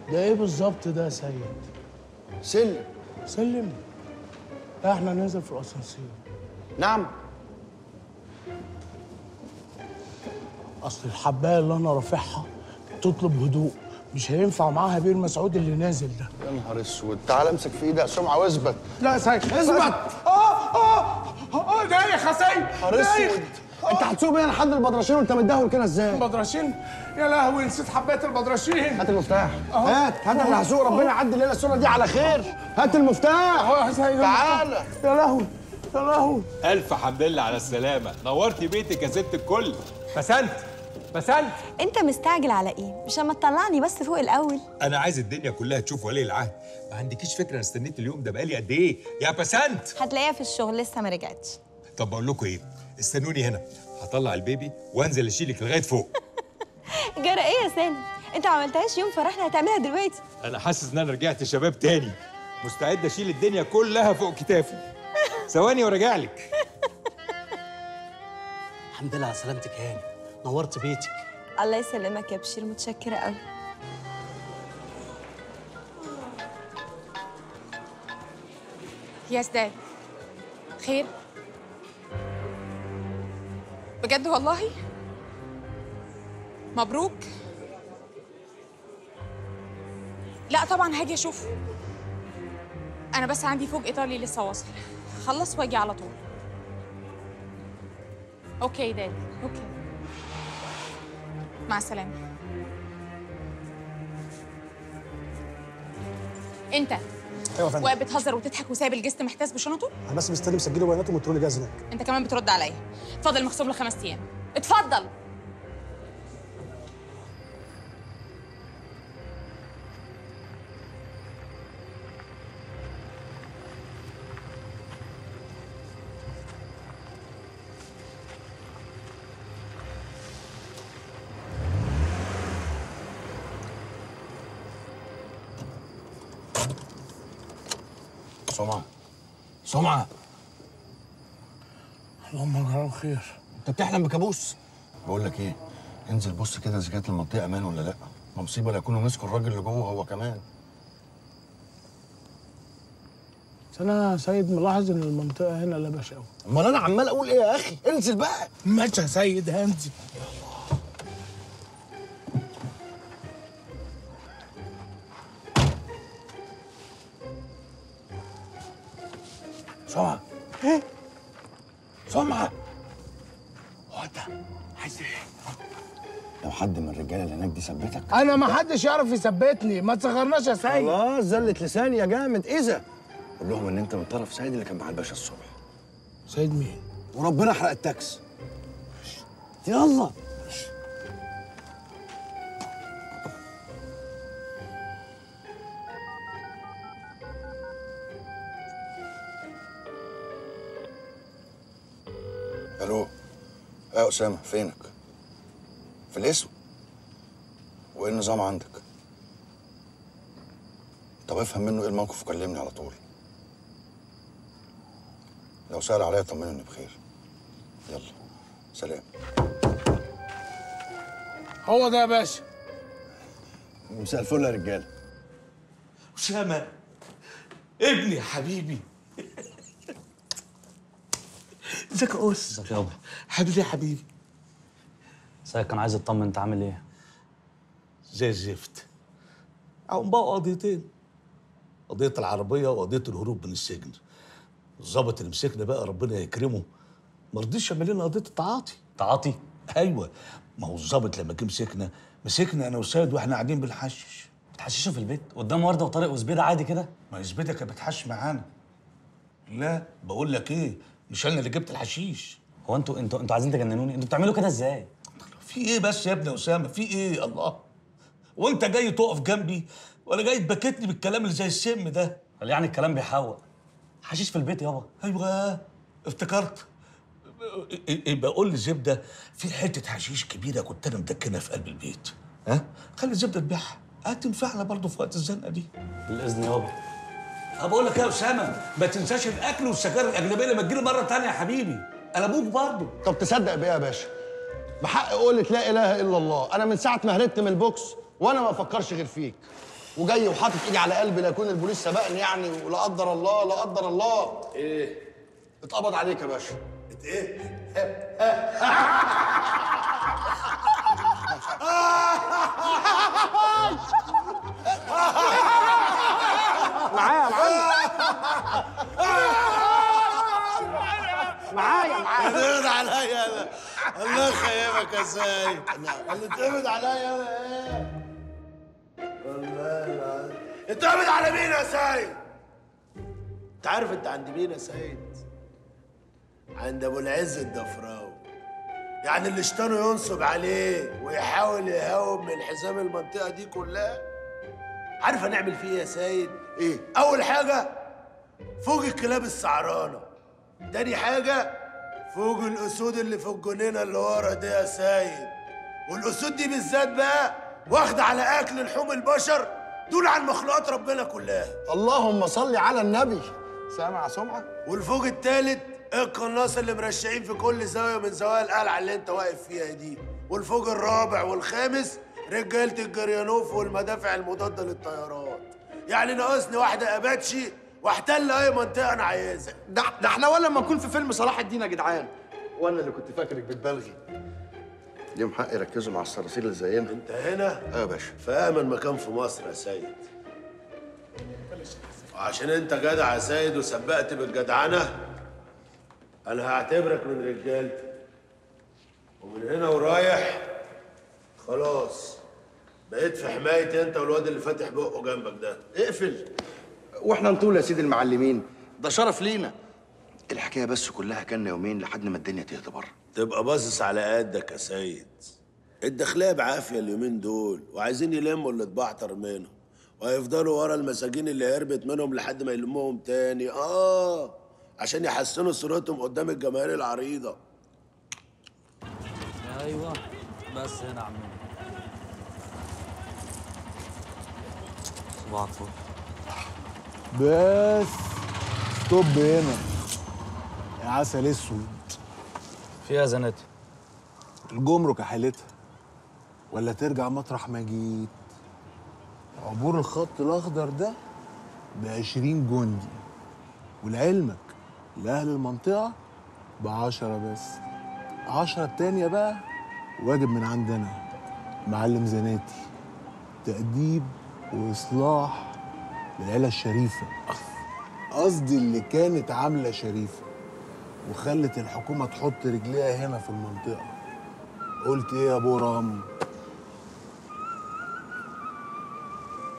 ده ايه بالظبط ده يا سيد سلم سلم لا احنا ننزل في الاسانسير نعم اصل الحبايه اللي انا رافعها تطلب هدوء مش هينفع معاها بير مسعود اللي نازل ده يا نهار اسود تعال امسك في ايدي يا سمعه واثبت لا يا سيد اثبت اه اه اه دايخ يا سيد نهار اسود انت هتسوق بيا لحد البدرشين وانت متدهول كده ازاي؟ البدرشين يا لهوي نسيت حبايه البدرشين هات المفتاح هات هات اللي هسوق ربنا يعدي الليله السنه دي على خير هات المفتاح اهو يا سيد تعالى يا لهوي يا لهوي ألف حمد لله على السلامة نورتي بيتك يا ست الكل بسنت بسنت انت مستعجل على ايه مش لما تطلعني بس فوق الاول أنا عايز الدنيا كلها تشوف ولي العهد ما عندكيش فكرة أنا استنيت اليوم ده بقالي قد إيه يا بسنت هتلاقيها في الشغل لسه ما رجعتش طب بقول لكم إيه استنوني هنا هطلع البيبي وانزل اشيلك لغايه فوق جرى ايه يا سالم انت ما عملتهاش يوم فرحنا هتعملها دلوقتي انا حاسس ان انا رجعت شباب تاني مستعد اشيل الدنيا كلها فوق كتافي ثواني وراجع لك الحمد لله على سلامتك يا هاني نورت بيتك الله يسلمك يا بشير متشكره قوي يس داد خير بجد والله مبروك لا طبعا هاجي اشوف انا بس عندي فوق ايطالي لسه واصل خلص واجي على طول اوكي داد اوكي مع السلامه انت ايوه يا فندم واقف بتهزر وتضحك وسايب الجست محتاس بشنطه انا بس مستني مسجله بياناته ومترولي جاهز هناك انت كمان بترد عليا اتفضل مخصوم له خمس ايام اتفضل سمعه سمعه اللهم اجعله خير انت بتحلم بكابوس بقول لك ايه انزل بص كده اذا كانت المنطقه امان ولا لا ما مصيبه لا يكونوا مسكوا الراجل اللي جوه هو كمان بس انا يا سيد ملاحظ ان المنطقه هنا لبش قوي امال انا عمال اقول ايه يا اخي انزل بقى ماشي يا سيد هنزل سمعه ايه سمعه هو انت عايز ايه لو حد من الرجاله اللي هناك دي ثبتك انا ما حدش يعرف يثبتني ما تصغرناش يا سيد خلاص زلة لساني يا جامد اذا قول لهم ان انت من طرف سيد اللي كان مع الباشا الصبح سيد مين وربنا حرق التاكس يلا الو يا اسامه فينك في الاسم وايه النظام عندك طب افهم منه ايه الموقف وكلمني على طول لو سأل عليا طمني اني بخير يلا سلام هو ده يا باشا مساء الفل يا رجاله أسامة ابني يا حبيبي ازيك يا أس ازيك يابا عامل ايه يا حبيبي سيد كان عايز يطمن انت عامل ايه زي الزفت هم بقوا قضيتين قضية العربية وقضية الهروب من السجن الظابط اللي مسكنا بقى ربنا يكرمه ما رضيش يعمل لنا قضية التعاطي تعاطي ايوه ما هو الظابط لما جه مسكنا مسكنا انا وسيد واحنا قاعدين بنحشش بتحششه في البيت قدام ورده وطارق وزبيده عادي كده ما يثبتك كانت بتحش معانا لا بقول لك ايه مش انا اللي جبت الحشيش هو انتوا انتوا انتوا عايزين تجننوني انتوا بتعملوا كده ازاي في ايه بس يا ابني اسامه في ايه الله وانت جاي تقف جنبي ولا جاي تبكتني بالكلام اللي زي السم ده قال يعني الكلام بيحوق حشيش في البيت يابا ايوه افتكرت يبقى قول لي زبده في حته حشيش كبيره كنت انا مدكنها في قلب البيت ها خلي الزبده تبيعها هتنفعنا برضه في وقت الزنقه دي بالاذن يابا بقول لك يا اسامه ما تنساش الاكل والسجاير الاجنبيه لما تجيلي مره تانية يا حبيبي انا ابوك برضه طب تصدق بايه يا باشا بحق قولة لا اله الا الله انا من ساعه ما هربت من البوكس وانا ما افكرش غير فيك وجاي وحاطط ايدي على قلبي لا يكون البوليس سبقني يعني ولا قدر الله لا قدر الله ايه اتقبض عليك يا باشا ات ايه معايا معايا معايا اتقبض عليا انا الله يخيبك يا سيد اللي اتقبض عليا انا ايه والله العظيم اتقبض على مين يا سيد انت عارف انت عند مين يا سيد عند ابو العز الدفراوي يعني اللي اشتروا ينصب عليه ويحاول يهاوب من حزام المنطقه دي كلها عارف هنعمل فيه إيه يا سيد ايه اول حاجه فوق الكلاب السعرانه تاني حاجة فوق الأسود اللي في الجنينة اللي ورا دي يا سيد والأسود دي بالذات بقى واخدة على أكل لحوم البشر دول عن مخلوقات ربنا كلها اللهم صل على النبي سامع سمعه والفوق التالت القناص اللي مرشعين في كل زاوية من زوايا القلعة اللي انت واقف فيها دي والفوق الرابع والخامس رجالة الجريانوف والمدافع المضادة للطيارات يعني ناقصني واحدة أباتشي واحتل أي منطقة أنا عايزها ده ده احنا ولا ما نكون في فيلم صلاح الدين يا جدعان وانا اللي كنت فاكرك بتبالغي ليهم حق يركزوا مع الصراصير اللي زينا انت هنا اه يا باشا في أمن مكان في مصر يا سيد وعشان انت جدع يا سيد وسبقت بالجدعنة انا هعتبرك من رجالتي ومن هنا ورايح خلاص بقيت في حمايتي انت والواد اللي فاتح بقه جنبك ده اقفل واحنا نطول يا سيدي المعلمين ده شرف لينا الحكايه بس كلها كان يومين لحد ما الدنيا تهدى بره تبقى باصص على قدك يا سيد الداخليه بعافيه اليومين دول وعايزين يلموا اللي اتبعتر منهم وهيفضلوا ورا المساجين اللي هربت منهم لحد ما يلموهم تاني اه عشان يحسنوا صورتهم قدام الجماهير العريضه ايوه بس هنا يا عمنا صباح الفل بس ستوب هنا يا عسل اسود فيها زناتي الجمرك يا حالتها ولا ترجع مطرح ما جيت عبور الخط الاخضر ده ب 20 جندي ولعلمك لاهل المنطقه ب 10 بس 10 التانية بقى واجب من عندنا معلم زناتي تأديب وإصلاح للعيلة الشريفة قصدي اللي كانت عاملة شريفة وخلت الحكومة تحط رجليها هنا في المنطقة قلت ايه يا ابو رام